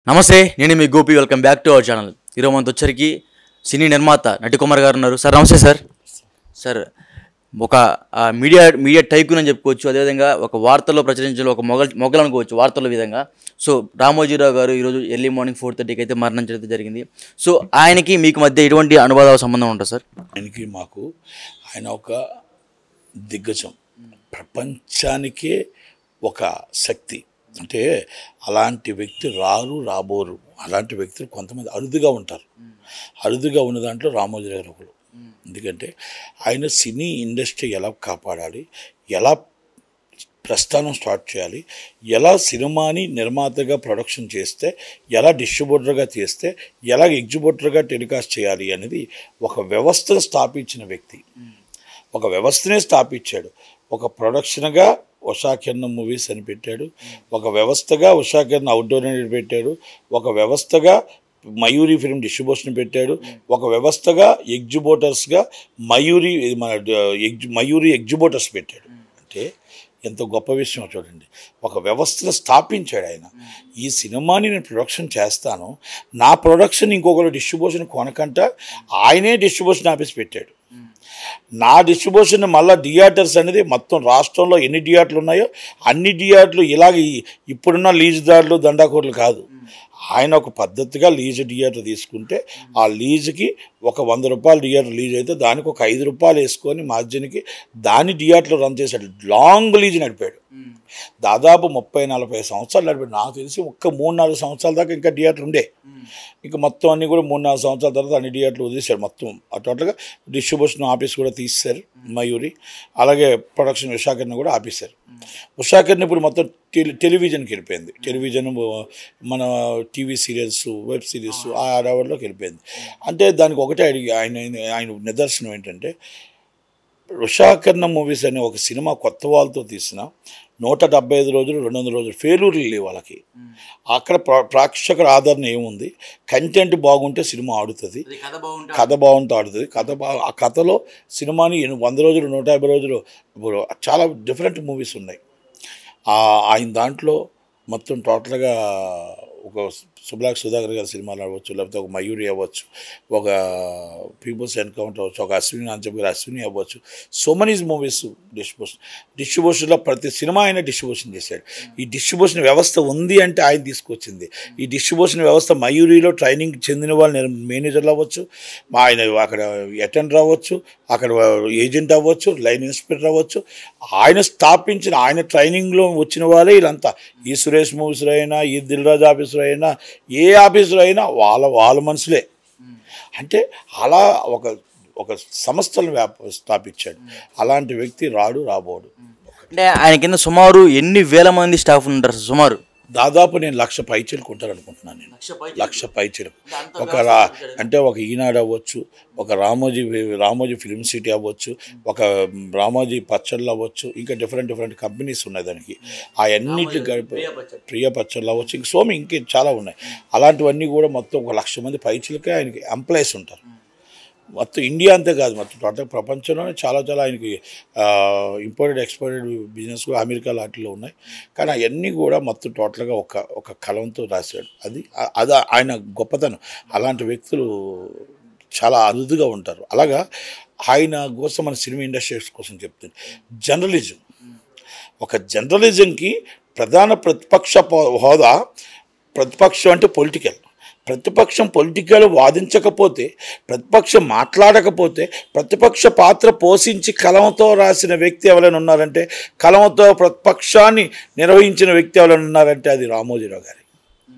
నమస్తే నేను మీ Gopi welcome back to our channel ఈరోజు మనతో వచ్చరికి సినీ నిర్మాత నటి కుమార్ గారు ఉన్నారు సార్ నమస్తే సార్ సార్ ఒక ఆ, మీడియా మీడియా టైకున్ అని చెప్పుకోవచ్చు అదేవిధంగా ఒక వార్తల్లో ప్రచురించిన ఒక మొగల్ మొగలు అనుకోవచ్చు వార్తల విధంగా సో రామోజీరావు గారు ఈరోజు ఎర్లీ మార్నింగ్ ఫోర్ థర్టీకి అయితే మరణించడం జరిగింది సో ఆయనకి మీకు మధ్య ఎటువంటి అనువాద సంబంధం ఉంటుంది సార్ ఆయనకి మాకు ఆయన ఒక దిగ్గజం ప్రపంచానికే ఒక శక్తి అంటే అలాంటి వ్యక్తి రారు రాబోరు అలాంటి వ్యక్తులు కొంతమంది అరుదుగా ఉంటారు అరుదుగా ఉన్న దాంట్లో రామోజీ గారు ఒకడు ఎందుకంటే ఆయన సినీ ఇండస్ట్రీ ఎలా కాపాడాలి ఎలా ప్రస్థానం స్టార్ట్ చేయాలి ఎలా సినిమాని నిర్మాతగా ప్రొడక్షన్ చేస్తే ఎలా డిస్ట్రిబ్యూటర్గా చేస్తే ఎలా ఎగ్జిబ్యూటర్గా టెలికాస్ట్ చేయాలి అనేది ఒక వ్యవస్థను స్థాపించిన వ్యక్తి ఒక వ్యవస్థనే స్థాపించాడు ఒక ప్రొడక్షన్గా ఉషాకిరణ్ మూవీస్ అని పెట్టాడు ఒక వ్యవస్థగా ఉషాకిరణ్ అవుట్డోర్ అని పెట్టాడు ఒక వ్యవస్థగా మయూరి ఫిల్మ్ డిస్ట్రిబ్యూషన్ పెట్టాడు ఒక వ్యవస్థగా ఎగ్జిబోటర్స్గా మయూరి ఇది మన ఎగ్జి మయూరి ఎగ్జిబోటర్స్ పెట్టాడు అంటే ఎంత గొప్ప విషయం చూడండి ఒక వ్యవస్థను స్థాపించాడు ఆయన ఈ సినిమాని నేను ప్రొడక్షన్ చేస్తాను నా ప్రొడక్షన్ ఇంకొకరు డిస్ట్రిబ్యూషన్ కొనకంట ఆయనే డిస్ట్రిబ్యూషన్ ఆఫీస్ పెట్టాడు నా డిస్ట్రిబ్యూషన్ మళ్ళీ థియేటర్స్ అనేది మొత్తం రాష్ట్రంలో ఎన్ని థియేటర్లు ఉన్నాయో అన్ని థియేటర్లు ఇలాగ ఈ- ఇప్పుడున్న లీజుదారులు దండాకోర్లు కాదు ఆయన ఒక పద్ధతిగా లీజు థియేటర్ తీసుకుంటే ఆ లీజుకి ఒక వంద రూపాయలు థియేటర్ లీజ్ అయితే దానికి ఒక ఐదు రూపాయలు వేసుకొని మార్జిన్కి దాని థియేటర్లో రన్ చేశాడు లాంగ్ లీజ్ నడిపాడు దాదాపు ముప్పై నలభై సంవత్సరాలు నడిపాడు నాకు తెలిసి ఒక్క మూడు నాలుగు సంవత్సరాల దాకా ఇంకా థియేటర్ ఉండే ఇంకా మొత్తం అన్ని కూడా మూడు నాలుగు సంవత్సరాల తర్వాత అన్ని థియేటర్లు వదిలేశారు మొత్తం ఆ టోటల్గా డిస్ట్రిబ్యూషన్ ఆఫీస్ కూడా తీసేశారు మయూరి అలాగే ప్రొడక్షన్ ఉషాకర్ని కూడా ఆపేశారు ఉషాకర్ని ఇప్పుడు మొత్తం టెలి టెలివిజన్కి వెళ్ళిపోయింది టెలివిజన్ మన టీవీ సీరియల్స్ వెబ్ సిరీస్ ఆ అడవుల్లోకి వెళ్ళిపోయింది అంటే దానికి ఒకటే అడిగి ఆయన ఆయన నిదర్శనం ఏంటంటే రుషాకర్ణ మూవీస్ అనే ఒక సినిమా కొత్త వాళ్ళతో తీసిన నూట డెబ్బై ఐదు రోజులు రెండు వందల రోజులు ఫెయిల్యూర్లు లేవు వాళ్ళకి అక్కడ ప్ర- ప్రేక్షకుల ఆదరణ ఏముంది కంటెంట్ బాగుంటే సినిమా ఆడుతుంది కథ బాగుంటుంది కథ బాగుంటే ఆడుతుంది కథ బా ఆ కథలో సినిమాని ఎన్ని- వంద రోజులు నూట యాభై రోజులు ఇప్పుడు చాలా డిఫరెంట్ మూవీస్ ఉన్నాయి ఆ ఆయన దాంట్లో మొత్తం టోటల్గా ఒక సుబ్లాక్ సుధాకర్ గారి సినిమాలు అవ్వచ్చు లేకపోతే ఒక మయూరి అవ్వచ్చు ఒక పీపుల్స్ ఎన్కౌంటర్ అవ్వచ్చు ఒక అశ్విని అంచం గారి అశ్విని అవ్వచ్చు సో మెనీ మూవీస్ డిస్ట్రిబ్యూషన్ డిస్ట్రిబ్యూషన్లో ప్రతి సినిమా ఆయన డిస్ట్రిబ్యూషన్ చేశాడు ఈ డిస్ట్రిబ్యూషన్ వ్యవస్థ ఉంది అంటే ఆయన తీసుకొచ్చింది ఈ డిస్ట్రిబ్యూషన్ వ్యవస్థ మయూరిలో ట్రైనింగ్ చెందిన వాళ్ళు మేనేజర్లు అవ్వచ్చు మా ఆయన అక్కడ అటెండర్ అవ్వచ్చు అక్కడ ఏజెంట్ అవ్వచ్చు లైన్ ఇన్స్పెక్టర్ అవ్వచ్చు ఆయన స్థాపించిన ఆయన ట్రైనింగ్లో వచ్చిన వాళ్ళే వీళ్ళంతా ఈ సురేష్ మూవీస్లో అయినా ఈ దిల్రాజ్ ఆఫీసులో అయినా ఏ ఆఫీసులో అయినా వాళ్ళ వాళ్ళ మనుషులే అంటే అలా ఒక ఒక సంస్థలను వ్యాప స్థాపించాడు అలాంటి వ్యక్తి రాడు రాబోడు అంటే ఆయన కింద సుమారు ఎన్ని వేల మంది స్టాఫ్ ఉంటారు సార్ సుమారు దాదాపు నేను లక్ష పైచీలకు ఉంటారనుకుంటున్నాను నేను లక్ష పైచీలకు ఒక రా అంటే ఒక ఈనాడు అవ్వచ్చు ఒక రామోజీ రామోజీ ఫిల్మ్ సిటీ అవ్వచ్చు ఒక రామోజీ పచ్చళ్ళు అవ్వచ్చు ఇంకా డిఫరెంట్ డిఫరెంట్ కంపెనీస్ ఉన్నాయి దానికి ఆ అన్నిటి గడిపి ప్రియ పచ్చళ్ళు అవ్వచ్చు ఇంక సోమి ఇంకే చాలా ఉన్నాయి అలాంటివన్నీ కూడా మొత్తం ఒక లక్ష మంది పైచీలకే ఆయనకి ఎంప్లాయీస్ ఉంటారు మొత్తం ఇండియా అంతే కాదు మొత్తం టోటల్ ప్రపంచంలోనే చాలా చాలా ఆయనకి ఇంపోర్టెడ్ ఎక్స్పోర్టెడ్ బిజినెస్ కూడా అమెరికా లాంటిలో ఉన్నాయి కానీ అవన్నీ కూడా మొత్తం టోటల్గా ఒక ఒక కలంతో రాశాడు అది ఆ- అది ఆయన గొప్పతనం అలాంటి వ్యక్తులు చాలా అరుదుగా ఉంటారు అలాగా ఆయన కోసం మన సినిమా ఇండస్ట్రీస్ కోసం చెప్తుంది జర్నలిజం ఒక జర్నలిజంకి ప్రధాన ప్రతిపక్ష పో- హోదా ప్రతిపక్షం అంటే పొలిటికల్ ప్రతిపక్షం పొలిటికల్ వాదించకపోతే ప్రతిపక్షం మాట్లాడకపోతే ప్రతిపక్ష పాత్ర పోషించి కలంతో రాసిన వ్యక్తి ఎవరైనా ఉన్నారంటే కలంతో ప్రతిపక్షాన్ని నిర్వహించిన వ్యక్తి ఎవరైనా ఉన్నారంటే అది రామోజీరావు గారి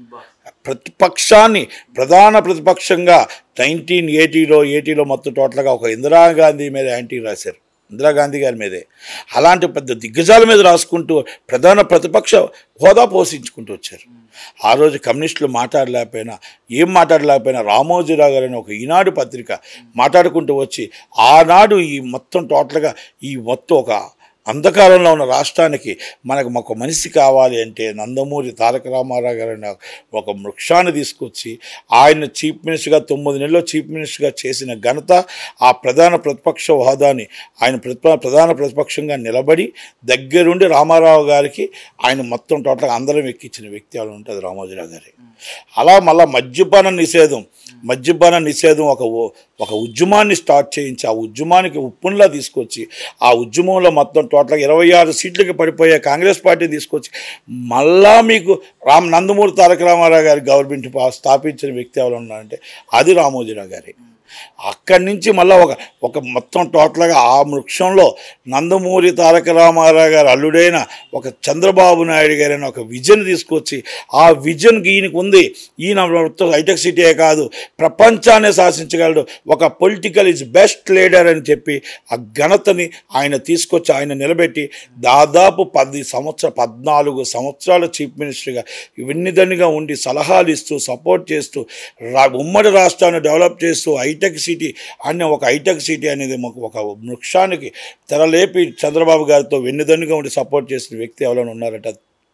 ప్రతిపక్షాన్ని ప్రధాన ప్రతిపక్షంగా నైన్టీన్ ఎయిటీలో ఎయిటీలో మొత్తం టోటల్గా ఒక ఇందిరాగాంధీ మీద యాంటీ రాశారు ఇందిరాగాంధీ గారి మీదే అలాంటి పెద్ద దిగ్గజాల మీద రాసుకుంటూ ప్రధాన ప్రతిపక్ష హోదా పోషించుకుంటూ వచ్చారు ఆ రోజు కమ్యూనిస్టులు మాట్లాడలేకపోయినా ఏం మాట్లాడలేకపోయినా రామోజీరావు గారు అనే ఒక ఈనాడు పత్రిక మాట్లాడుకుంటూ వచ్చి ఆనాడు ఈ మొత్తం టోటల్గా ఈ మొత్తం ఒక అంధకారంలో ఉన్న రాష్ట్రానికి మనకు ఒక మనిషి కావాలి అంటే నందమూరి తారక రామారావు గారు అనే ఒక వృక్షాన్ని తీసుకొచ్చి ఆయన చీఫ్ మినిస్టర్గా తొమ్మిది నెలల్లో చీఫ్ మినిస్టర్గా చేసిన ఘనత ఆ ప్రధాన ప్రతిపక్ష హోదాని ఆయన ప్రతిప ప్రధాన ప్రతిపక్షంగా నిలబడి దగ్గరుండి రామారావు గారికి ఆయన మొత్తం టోటల్గా అందరం ఎక్కించిన వ్యక్తి ఎవరు ఉంటుంది రామోజీరావు గారి అలా మళ్ళా మద్యపాన నిషేధం మద్యపాన నిషేధం ఒక ఉ- ఒక ఉద్యమాన్ని స్టార్ట్ చేయించి ఆ ఉద్యమానికి ఉప్పున్లా తీసుకొచ్చి ఆ ఉద్యమంలో మొత్తం టోటల్గా ఇరవై ఆరు సీట్లకి పడిపోయే కాంగ్రెస్ పార్టీ తీసుకొచ్చి మళ్ళా మీకు రామ్ నందమూరి తారక రామారావు గారి గవర్నమెంట్ పా- స్థాపించిన వ్యక్తి ఎవరు ఉన్నారంటే అది రామోజీరావు గారి అక్కడి నుంచి మళ్ళీ ఒక ఒక మొత్తం టోటల్గా ఆ వృక్షంలో నందమూరి తారక రామారావు గారు అల్లుడైన ఒక చంద్రబాబు నాయుడు గారైన ఒక విజన్ తీసుకొచ్చి ఆ విజన్కి ఈయనకు ఉంది ఈయన మొత్తం హైటెక్ సిటీయే కాదు ప్రపంచాన్ని శాసించగలడు ఒక పొలిటికల్ ఇస్ బెస్ట్ లీడర్ అని చెప్పి ఆ ఘనతని ఆయన తీసుకొచ్చి ఆయన నిలబెట్టి దాదాపు పది సంవత్సర పద్నాలుగు సంవత్సరాల చీఫ్ మినిస్టర్గా విన్నిదనిగా ఉండి సలహాలు ఇస్తూ సపోర్ట్ చేస్తూ రా ఉమ్మడి రాష్ట్రాన్ని డెవలప్ చేస్తూ హైటెక్ సిటీ అనే ఒక హైటెక్ సిటీ అనేది మాకు ఒక వృక్షానికి తెరలేపి చంద్రబాబు గారితో వెన్నుదన్నుగా ఉండి సపోర్ట్ చేసిన వ్యక్తి ఎవరైనా ఉన్నారట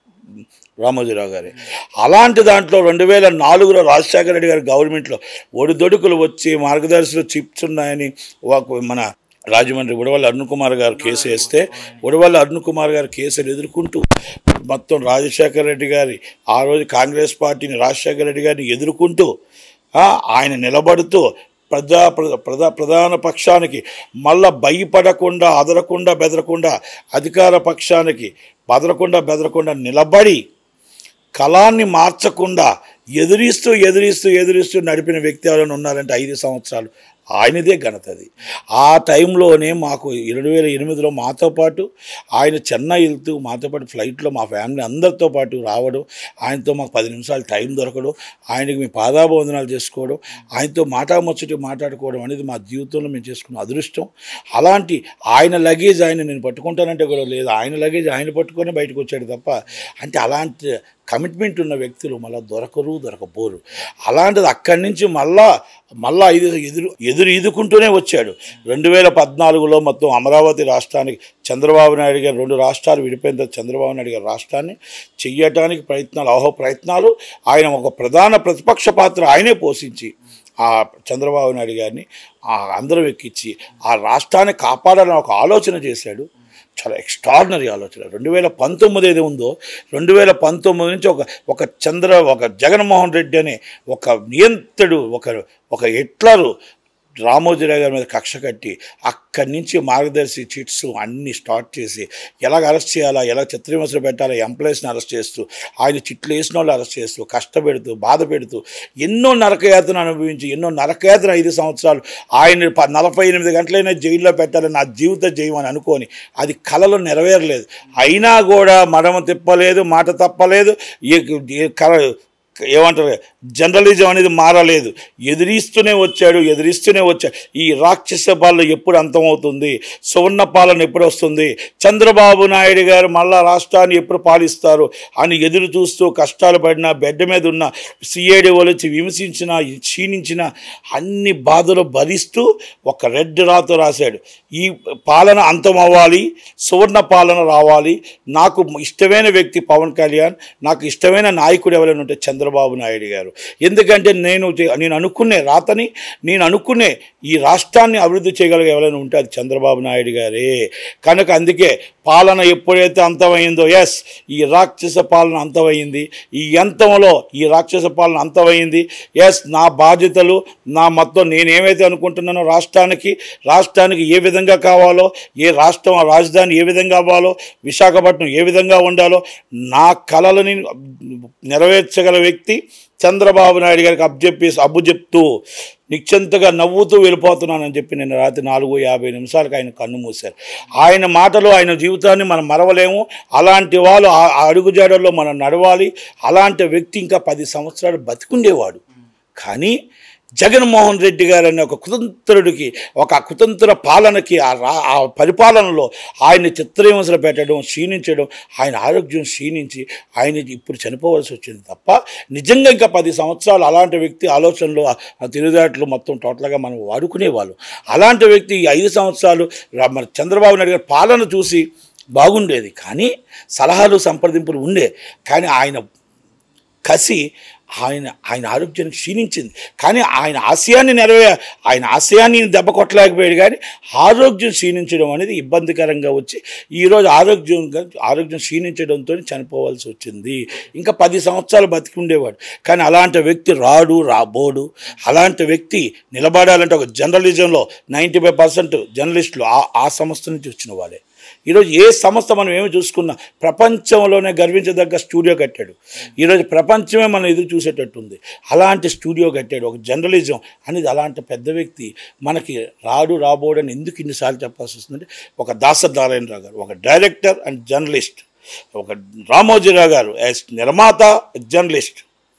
రామోజీరావు గారి అలాంటి దాంట్లో రెండు వేల నాలుగులో రాజశేఖర రెడ్డి గారి గవర్నమెంట్లో ఒడిదొడుకులు వచ్చి మార్గదర్శులు చిప్స్ ఉన్నాయని ఒక మన రాజమండ్రి ఉడవల్లి అరుణ్ కుమార్ గారు కేసు వేస్తే ఉడవల్లి అరుణ్ కుమార్ గారు కేసులు ఎదుర్కొంటూ మొత్తం రాజశేఖర రెడ్డి గారి ఆ రోజు కాంగ్రెస్ పార్టీని రాజశేఖర రెడ్డి గారిని ఎదుర్కొంటూ ఆ, ఆయన నిలబడుతూ ప్రజా ప్ర- ప్రధా ప్రధాన పక్షానికి మళ్ళా భయపడకుండా అదరకుండా బెదరకుండా అధికార పక్షానికి బదరకుండా బెదరకుండా నిలబడి కళాన్ని మార్చకుండా ఎదిరిస్తూ ఎదిరిస్తూ ఎదిరిస్తూ నడిపిన వ్యక్తి ఎవరైనా ఉన్నారంటే ఐదు సంవత్సరాలు ఆయనదే ఘనత అది ఆ టైంలోనే మాకు రెండు వేల ఎనిమిదిలో మాతో పాటు ఆయన చెన్నై వెళ్తూ మాతో పాటు ఫ్లైట్లో మా ఫ్యామిలీ అందరితో పాటు రావడం ఆయనతో మాకు పది నిమిషాలు టైం దొరకడం ఆయనకి మీ పాదాభవందనాలు చేసుకోవడం ఆయనతో మాటాముచ్చటి మాట్లాడుకోవడం అనేది మా జీవితంలో మేము చేసుకున్న అదృష్టం అలాంటి ఆయన లగేజ్ ఆయన నేను పట్టుకుంటానంటే కూడా లేదు ఆయన లగేజ్ ఆయన పట్టుకొని బయటకు వచ్చాడు తప్ప అంటే అలాంటి కమిట్మెంట్ ఉన్న వ్యక్తులు మళ్ళీ దొరకరు దొరకపోరు అలాంటిది అక్కడి నుంచి మళ్ళా మళ్ళా ఇది ఎదురు ఎదురు ఈదుకుంటూనే వచ్చాడు రెండు వేల పద్నాలుగులో మొత్తం అమరావతి రాష్ట్రానికి చంద్రబాబు నాయుడు గారు రెండు రాష్ట్రాలు విడిపోయిన తర్వాత చంద్రబాబు నాయుడు గారి రాష్ట్రాన్ని చెయ్యటానికి ప్రయత్నాలు అహో ప్రయత్నాలు ఆయన ఒక ప్రధాన ప్రతిపక్ష పాత్ర ఆయనే పోషించి ఆ చంద్రబాబు నాయుడు గారిని ఆ అందరం ఎక్కించి ఆ రాష్ట్రాన్ని కాపాడాలని ఒక ఆలోచన చేశాడు చాలా ఎక్స్ట్రాడినరీ ఆలోచన రెండు వేల పంతొమ్మిది ఏది ఉందో రెండు వేల పంతొమ్మిది నుంచి ఒక ఒక చంద్ర ఒక జగన్మోహన్ రెడ్డి అనే ఒక నియంత్రుడు ఒక ఒక హిట్లరు రామోజీరావు గారి మీద కక్ష కట్టి అక్కడి నుంచి మార్గదర్శి చిట్స్ అన్నీ స్టార్ట్ చేసి ఎలాగ అరెస్ట్ చేయాలా ఎలా చిత్రహింసలు పెట్టాలా ఎంప్లాయీస్ని అరెస్ట్ చేస్తూ ఆయన చిట్లు వేసిన వాళ్ళు అరెస్ట్ చేస్తూ కష్టపెడుతూ బాధ పెడుతూ ఎన్నో నరకయాతన అనుభవించి ఎన్నో నరకయాతన ఐదు సంవత్సరాలు ఆయన ప- నలభై ఎనిమిది గంటలైనా జైల్లో పెట్టాలని నా జీవిత జయం అని అనుకొని అది కళలో నెరవేరలేదు అయినా కూడా మడమ తిప్పలేదు మాట తప్పలేదు ఏ ఏ కళ ఏమంటారు జర్నలిజం అనేది మారలేదు ఎదిరిస్తూనే వచ్చాడు ఎదిరిస్తూనే వచ్చాడు ఈ రాక్షస పాలన ఎప్పుడు అంతమవుతుంది సువర్ణ పాలన ఎప్పుడు వస్తుంది చంద్రబాబు నాయుడు గారు మళ్ళా రాష్ట్రాన్ని ఎప్పుడు పాలిస్తారు అని ఎదురు చూస్తూ కష్టాలు పడిన బెడ్ మీద ఉన్న సిఐడి వచ్చి విమర్శించిన క్షీణించిన అన్ని బాధలు భరిస్తూ ఒక రెడ్ రాతో రాశాడు ఈ పాలన అంతం అవ్వాలి సువర్ణ పాలన రావాలి నాకు ఇష్టమైన వ్యక్తి పవన్ కళ్యాణ్ నాకు ఇష్టమైన నాయకుడు ఎవరైనా ఉంటే చంద్రబాబు నాయుడు గారు ఎందుకంటే నేను చే- నేను అనుకునే రాతని నేను అనుకునే ఈ రాష్ట్రాన్ని అభివృద్ధి చేయగలిగే ఎవరైనా ఉంటే అది చంద్రబాబు నాయుడు గారే కనుక అందుకే పాలన ఎప్పుడైతే అంతమైందో ఎస్ ఈ రాక్షస పాలన అంతమైంది ఈ అంతంలో ఈ రాక్షస పాలన అంతమైంది ఎస్ నా బాధ్యతలు నా మొత్తం నేనేమైతే అనుకుంటున్నానో రాష్ట్రానికి రాష్ట్రానికి ఏ విధంగా కావాలో ఏ రాష్ట్రం ఆ రాజధాని ఏ విధంగా అవ్వాలో విశాఖపట్నం ఏ విధంగా ఉండాలో నా కళలని నెరవేర్చగల వ్యక్తి చంద్రబాబు నాయుడు గారికి అబ్జెప్పేసి అబ్బు చెప్తూ నిశ్చంతగా నవ్వుతూ వెళ్ళిపోతున్నానని చెప్పి నిన్న రాత్రి నాలుగు యాభై నిమిషాలకు ఆయన కన్ను మూశారు ఆయన మాటలు ఆయన జీవితాన్ని మనం మరవలేము అలాంటి వాళ్ళు ఆ ఆ అడుగుజాడల్లో మనం నడవాలి అలాంటి వ్యక్తి ఇంకా పది సంవత్సరాలు బతికుండేవాడు కానీ జగన్మోహన్ రెడ్డి గారు అనే ఒక కుతంత్రుడికి ఒక కుతంత్ర పాలనకి ఆ రా ఆ పరిపాలనలో ఆయన చిత్రహింసలు పెట్టడం క్షీణించడం ఆయన ఆరోగ్యం క్షీణించి ఆయన ఇప్పుడు చనిపోవలసి వచ్చింది తప్ప నిజంగా ఇంకా పది సంవత్సరాలు అలాంటి వ్యక్తి ఆలోచనలు ఆ ఆ తెలివితేటలు మొత్తం టోటల్గా మనం వాడుకునేవాళ్ళు అలాంటి వ్యక్తి ఈ ఐదు సంవత్సరాలు రా- మన చంద్రబాబు నాయుడు గారి పాలన చూసి బాగుండేది కానీ సలహాలు సంప్రదింపులు ఉండే కానీ ఆయన కసి ఆయన ఆయన ఆరోగ్యానికి క్షీణించింది కానీ ఆయన ఆశయాన్ని నెరవే ఆయన ఆశయాన్ని దెబ్బ కొట్టలేకపోయాడు కానీ ఆరోగ్యం క్షీణించడం అనేది ఇబ్బందికరంగా వచ్చి ఈరోజు ఆరోగ్యం ఆరోగ్యం క్షీణించడంతో చనిపోవాల్సి వచ్చింది ఇంకా పది సంవత్సరాలు బతికి ఉండేవాడు కానీ అలాంటి వ్యక్తి రాడు రాబోడు అలాంటి వ్యక్తి నిలబడాలంటే ఒక జర్నలిజంలో నైంటీ ఫైవ్ పర్సెంట్ జర్నలిస్టులు ఆ ఆ సంస్థ నుంచి వచ్చిన వాళ్ళే ఈరోజు ఏ సంస్థ మనం ఏమి చూసుకున్నా ప్రపంచంలోనే గర్వించదగ్గ స్టూడియో కట్టాడు ఈరోజు ప్రపంచమే మనం ఎదురు చూసేటట్టుంది అలాంటి స్టూడియో కట్టాడు ఒక జర్నలిజం అనేది అలాంటి పెద్ద వ్యక్తి మనకి రాడు రాబోడని ఎందుకు ఇన్నిసార్లు చెప్పాల్సి వస్తుందంటే ఒక దాసర్ నారాయణరావు గారు ఒక డైరెక్టర్ అండ్ జర్నలిస్ట్ ఒక రామోజీరావు గారు యాజ్ నిర్మాత జర్నలిస్ట్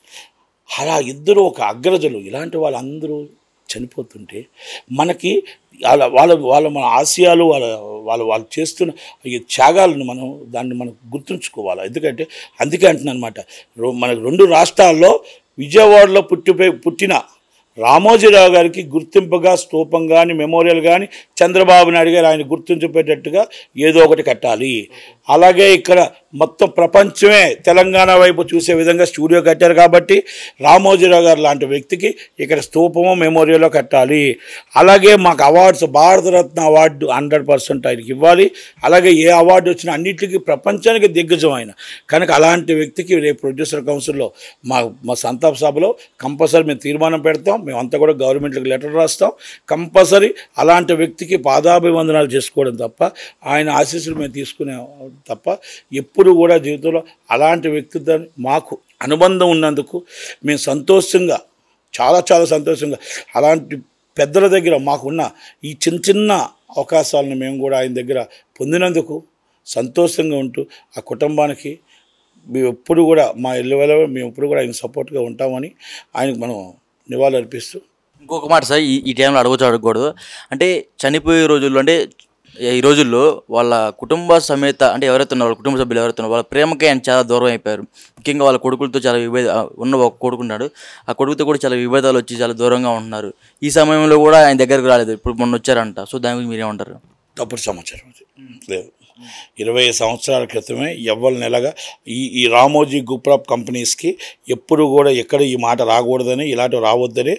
అలా ఇద్దరు ఒక అగ్రజులు ఇలాంటి వాళ్ళందరూ చనిపోతుంటే మనకి వాళ్ళ వాళ్ళ వాళ్ళ మన ఆశయాలు వాళ్ళ వాళ్ళ వాళ్ళు చేస్తున్న ఈ త్యాగాలను మనం దాన్ని మనం గుర్తుంచుకోవాలి ఎందుకంటే అందుకే అంటున్నాను అనమాట మనకు రెండు రాష్ట్రాల్లో విజయవాడలో పుట్టిపోయి పుట్టిన రామోజీరావు గారికి గుర్తింపుగా స్తూపం కానీ మెమోరియల్ కానీ చంద్రబాబు నాయుడు గారు ఆయన గుర్తించిపోయేటట్టుగా ఏదో ఒకటి కట్టాలి అలాగే ఇక్కడ మొత్తం ప్రపంచమే తెలంగాణ వైపు చూసే విధంగా స్టూడియో కట్టారు కాబట్టి రామోజీరావు గారు లాంటి వ్యక్తికి ఇక్కడ స్తూపము మెమోరియల్ కట్టాలి అలాగే మాకు awards Bharat Ratna award hundred percent ఆయనకి ఇవ్వాలి అలాగే ఏ అవార్డు వచ్చినా అన్నిటికీ ప్రపంచానికి దిగ్గజం ఆయన కనుక అలాంటి వ్యక్తికి రేపు ప్రొడ్యూసర్ కౌన్సిల్లో మా మా సంతాప సభలో కంపల్సరీ మేము తీర్మానం పెడతాం మేమంతా కూడా గవర్నమెంట్కి లెటర్ రాస్తాం కంపల్సరీ అలాంటి వ్యక్తికి పాదాభివందనాలు చేసుకోవడం తప్ప ఆయన ఆశీస్సులు మేము తీసుకునే తప్ప ఎప్పుడు కూడా జీవితంలో అలాంటి వ్యక్తితో మాకు అనుబంధం ఉన్నందుకు మేము సంతోషంగా చాలా చాలా సంతోషంగా అలాంటి పెద్దల దగ్గర మాకున్న ఈ చిన్న చిన్న అవకాశాలను మేము కూడా ఆయన దగ్గర పొందినందుకు సంతోషంగా ఉంటూ ఆ కుటుంబానికి మేము ఎప్పుడు కూడా మా ఇల్లు వేళ మేము ఎప్పుడు కూడా ఆయన సపోర్ట్గా ఉంటామని ఆయనకు మనం నివాళులు అర్పిస్తూ ఇంకొక మాట సార్ ఈ ఈ టైంలో అడగచ్చు అడగకూడదు అంటే చనిపోయే రోజుల్లో అంటే ఈ రోజుల్లో వాళ్ళ కుటుంబ సమేత అంటే ఎవరైతే ఉన్నారో వాళ్ళ కుటుంబ సభ్యులు ఎవరైతే ఉన్నారో వాళ్ళ ప్రేమకి ఆయన చాలా దూరం అయిపోయారు ముఖ్యంగా వాళ్ళ కొడుకులతో చాలా విభేద ఉన్న ఒక కొడుకున్నాడు ఆ కొడుకుతో కూడా చాలా విభేదాలు వచ్చి చాలా దూరంగా ఉంటున్నారు ఈ సమయంలో కూడా ఆయన దగ్గరకు రాలేదు ఇప్పుడు మొన్న వచ్చారంట సో దాని గురించి మీరేమంటారు తప్పుడు సమాచారం అది లేదు ఇరవై సంవత్సరాల క్రితమే ఎవ్వరి నెలగా ఈ ఈ రామోజీ గ్రూప్ ఆఫ్ కంపెనీస్కి ఎప్పుడు కూడా ఎక్కడ ఈ మాట రాకూడదని ఇలాంటివి రావద్దని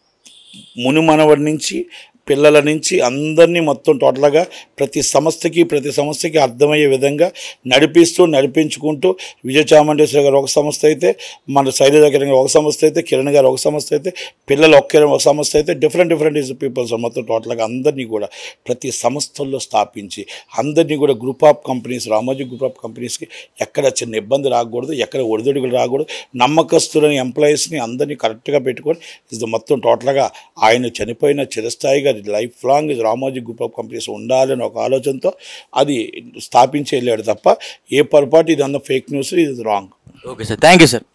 మునిమనవడి నుంచి పిల్లల నుంచి అందరినీ మొత్తం టోటల్గా ప్రతి సంస్థకి ప్రతి సంస్థకి అర్థమయ్యే విధంగా నడిపిస్తూ నడిపించుకుంటూ విజయ చాముండేశ్వరి గారు ఒక సంస్థ అయితే మన శైలజ కిరణ్ గారు ఒక సంస్థ అయితే కిరణ్ గారు ఒక సంస్థ అయితే పిల్లలు ఒక్క ఒక సంస్థ అయితే డిఫరెంట్ డిఫరెంట్ ఇస్ పీపుల్స్ మొత్తం టోటల్గా అందరినీ కూడా ప్రతి సంస్థల్లో స్థాపించి అందరినీ కూడా group of companies Ramoji group of కంపెనీస్కి ఎక్కడ చిన్న ఇబ్బంది రాకూడదు ఎక్కడ ఒడిదొడుగులు రాకూడదు నమ్మకస్తులని ఎంప్లాయీస్ని అందరినీ కరెక్ట్గా పెట్టుకొని ఇది మొత్తం టోటల్గా ఆయన చనిపోయిన చిరస్థాయిగా లైఫ్ లాంగ్ ఇది రామోజీ గ్రూప్ ఆఫ్ కంపెనీస్ ఉండాలని ఒక ఆలోచనతో అది స్థాపించి వెళ్ళాడు తప్ప ఏ పొరపాటు ఇది అన్న ఫేక్ న్యూస్ ఇది wrong okay sir thank you sir